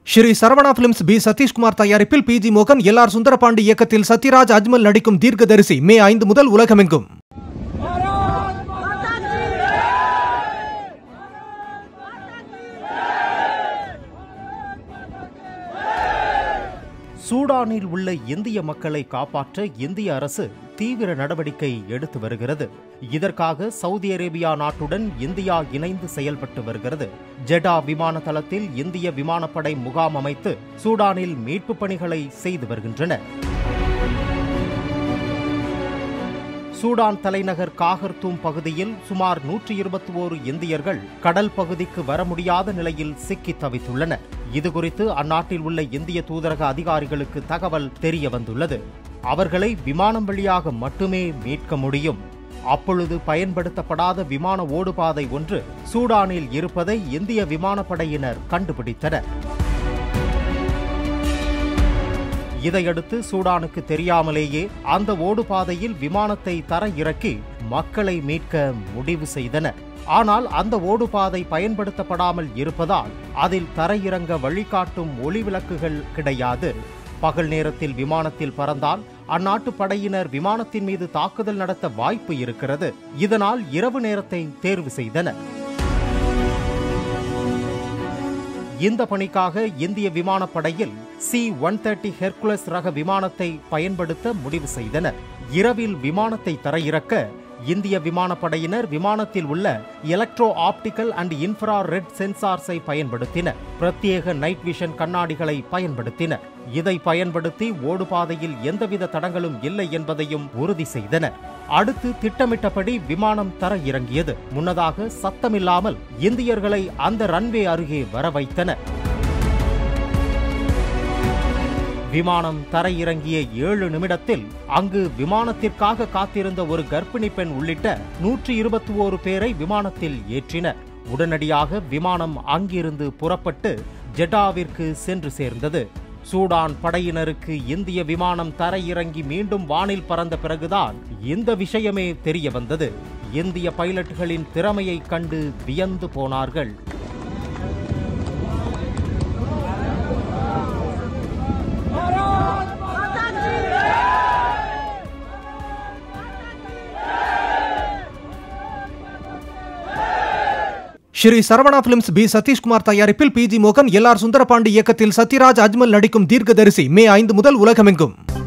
Sri Saravana films P Sathishkumar தயாரிப்பில் P G மோகன் L R Sundarapandi இயக்கத்தில் சத்யராஜ் அஜ்மல் நடிக்கும் தீர்க்கதரிசி மே ஐந்து முதல் உலகமெங்கும் சூடானில் உள்ள இந்திய மக்களை காப்பாற்ற இந்திய அரசு தீவிர நடவடிக்கை எடுத்து வருகிறது இதற்காக சவுதி அரேபியா நாட்டுடன் இந்தியா இணைந்து செயல்பட்டு வருகிறது ஜெடா விமான தளத்தில் இந்திய விமானப்படை முகாம் அமைத்து சூடானில் மீட்புப் பணிகளை செய்து வருகின்றன சூடான் தலைநகர் காகர்தூம் பகுதியில் சுமார் நூற்றி இருபத்தி ஓரு இந்தியர்கள் கடல் பகுதிக்கு வர முடியாத நிலையில் சிக்கி தவித்துள்ளனர் இதுகுறித்து அந்நாட்டில் உள்ள இந்திய தூதரக அதிகாரிகளுக்கு தகவல் தெரிய வந்துள்ளது அவர்களை விமானம் வழியாக மட்டுமே மீட்க முடியும் அப்பொழுது பயன்படுத்தப்படாத விமான ஓடுபாதை ஒன்று சூடானில் இருப்பதை இந்திய விமானப்படையினர் கண்டுபிடித்தனர் இதையடுத்து சூடானுக்கு தெரியாமலேயே அந்த ஓடுபாதையில் விமானத்தை தர இறக்கி மக்களை மீட்க முடிவு செய்தனர் ஆனால் அந்த ஓடுபாதை பயன்படுத்தப்படாமல் இருப்பதால் அதில் தரையிறங்க வழிகாட்டும் ஒளி விளக்குகள் கிடையாது பகல் நேரத்தில் விமானத்தில் பறந்தால் அந்நாட்டு படையினர் விமானத்தின் மீது தாக்குதல் நடத்த வாய்ப்பு இருக்கிறது இதனால் இரவு நேரத்தை தேர்வு செய்தனர் இந்த பணிக்காக இந்திய விமானப்படையில் சி ஒன் தேர்ட்டி ஹெர்குலஸ் ரக விமானத்தை பயன்படுத்த முடிவு செய்தனர் இரவில் விமானத்தை தரையிறக்க இந்திய விமானப்படையினர் விமானத்தில் உள்ள electro optical and infrared சென்சார்ஸை பயன்படுத்தினர் பிரத்யேக நைட் விஷன் கண்ணாடிகளை பயன்படுத்தினர் இதை பயன்படுத்தி ஓடுபாதையில் எந்தவித தடங்களும் இல்லை என்பதையும் உறுதி செய்தனர் அடுத்து திட்டமிட்டபடி விமானம் தர இறங்கியது முன்னதாக சத்தமில்லாமல் இந்தியர்களை அந்த ரன்வே அருகே வர வைத்தனர் விமானம் தரையிறங்கிய ஏழு நிமிடத்தில் அங்கு விமானத்திற்காக காத்திருந்த ஒரு கர்ப்பிணி பெண் உள்ளிட்ட நூற்றி இருபத்தி ஓரு பேரை விமானத்தில் ஏற்றினர் உடனடியாக விமானம் அங்கிருந்து புறப்பட்டு ஜெட்டாவிற்கு சென்று சேர்ந்தது சூடான் படையினருக்கு இந்திய விமானம் தரையிறங்கி மீண்டும் வானில் பறந்த பிறகுதான் இந்த விஷயமே தெரிய வந்தது இந்திய பைலட்டுகளின் திறமையை கண்டு வியந்து போனார்கள் ஸ்ரீ சரவணா பிலிம்ஸ் பி சதீஷ்குமார் தயாரிப்பில் பி ஜி மோகன் எல் ஆர் சுந்தரபாண்டி இயக்கத்தில் சத்யராஜ் அஜ்மல் நடிக்கும் தீர்க்கதரிசி மே ஐந்து முதல் உலகமெங்கும்